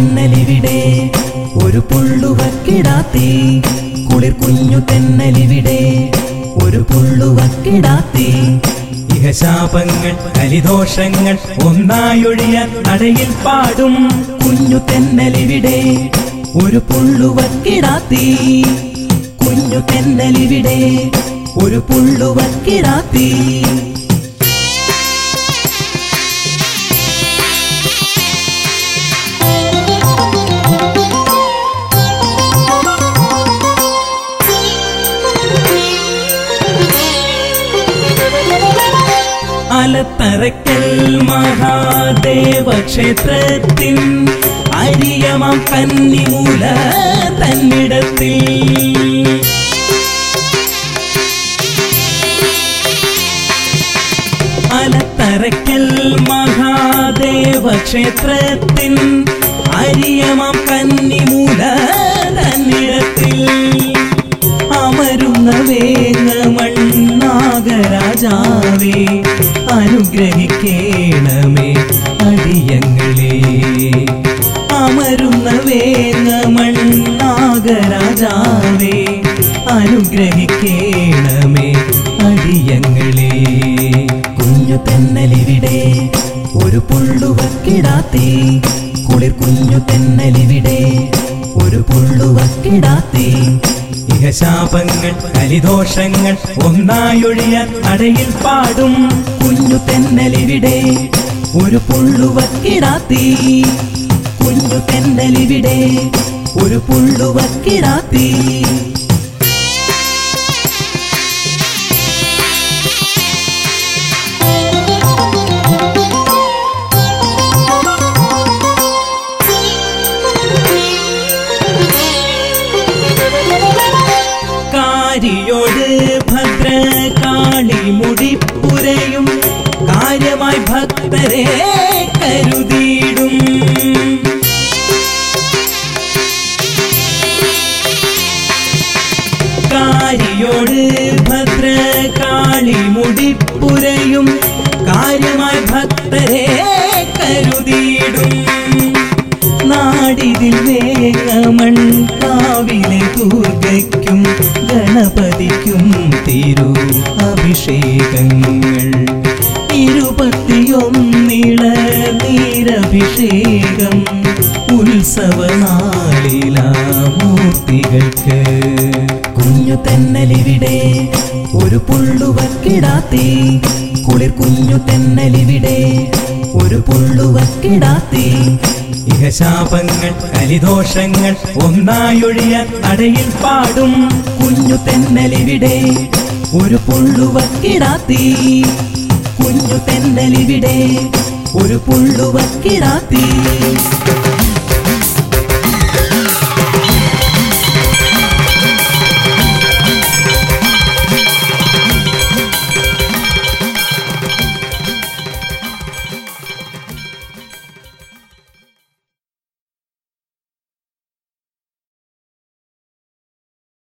തെന്നലിവിടെ ഒരു പുള്ളുവക്കിടാത്തി കുളിർ കുഞ്ഞു തെന്നലിവിടെ ഒരു പുള്ളുവക്കിടാത്തി ഇഹശാപങ്ങൾ കലിദോഷങ്ങൾ ഒന്നായൊഴിയാൻ നടയിൽ പാടും കുഞ്ഞു തെന്നലിവിടെ ഒരു പുള്ളുവക്കിടാത്തി കുഞ്ഞു തെന്നലിവിടെ ഒരു പുള്ളുവക്കിടാത്തി അലത്തറയ്ക്കൽ മഹാദേവ ക്ഷേത്രത്തിൻ അരിയമം കന്നിമൂല തന്നിടത്തിൽ അലത്തറയ്ക്കൽ മഹാദേവ ക്ഷേത്രത്തിൻ അരിയമം കന്നിമൂല തന്നിടത്തിൽ അമരുന്ന വേങ്ങമണ്ണാഗരാജാവേ അനുഗ്രഹിക്കേണമേ അടിയങ്ങളെ അമരുന്ന വേങ്ങമണ്ണാഗരാജാവേ അനുഗ്രഹിക്കേണമേ അടിയങ്ങളെ കുഞ്ഞു തെന്നലിവിടെ ഒരു പുള്ളുവക്കിടാത്തി കുളിർ കുഞ്ഞു തെന്നലിവിടെ ഒരു പുള്ളുവക്കിടാത്തി ഇഹശാപങ്ങൾ കലിദോഷങ്ങൾ ഒന്നായൊഴിയാൻ നടയിൽ പാടും കുഞ്ഞു തെന്നലിവിടെ ഒരു പുള്ളുവക്കിടാത്തി കുഞ്ഞു തെന്നലിവിടെ ഒരു പുള്ളുവക്കിടാത്തി കാരിയോട് ഭദ്രകാളി മുടിപ്പുരയും കാര്യമായി ഭക്തരെ കരുതിയിടും കാരിയോട് ഭദ്രകാളി മുടിപ്പുരയും കാര്യമായി ഭക്തരെ കരുതിയിടും നാടിതിൽ വേഗമൺ കാവിലെ ദുർഗയ്ക്കും ഗണപതിക്കും തിരു അഭിഷേകങ്ങൾ ഇരുപത്തിയൊന്നിള നീരഭിഷേകം ഉത്സവനാളില മൂർത്തികൾക്ക് കുഞ്ഞു തെന്നലിവിടെ ഒരു പുള്ളുവക്കിടാത്തി കുളിർ കുഞ്ഞു തെന്നലിവിടെ ഒരു പുള്ളുവക്കിടാത്തി ഇഹശാപങ്ങൾ കലിദോഷങ്ങൾ ഒന്നായൊഴിയാൻ നടയിൽ പാടും കുഞ്ഞു തെന്നലിവിടെ ഒരു പുള്ളുവക്കിടാത്തി കുഞ്ഞു തെന്നലിവിടെ ഒരു പുള്ളുവക്കിടാത്തി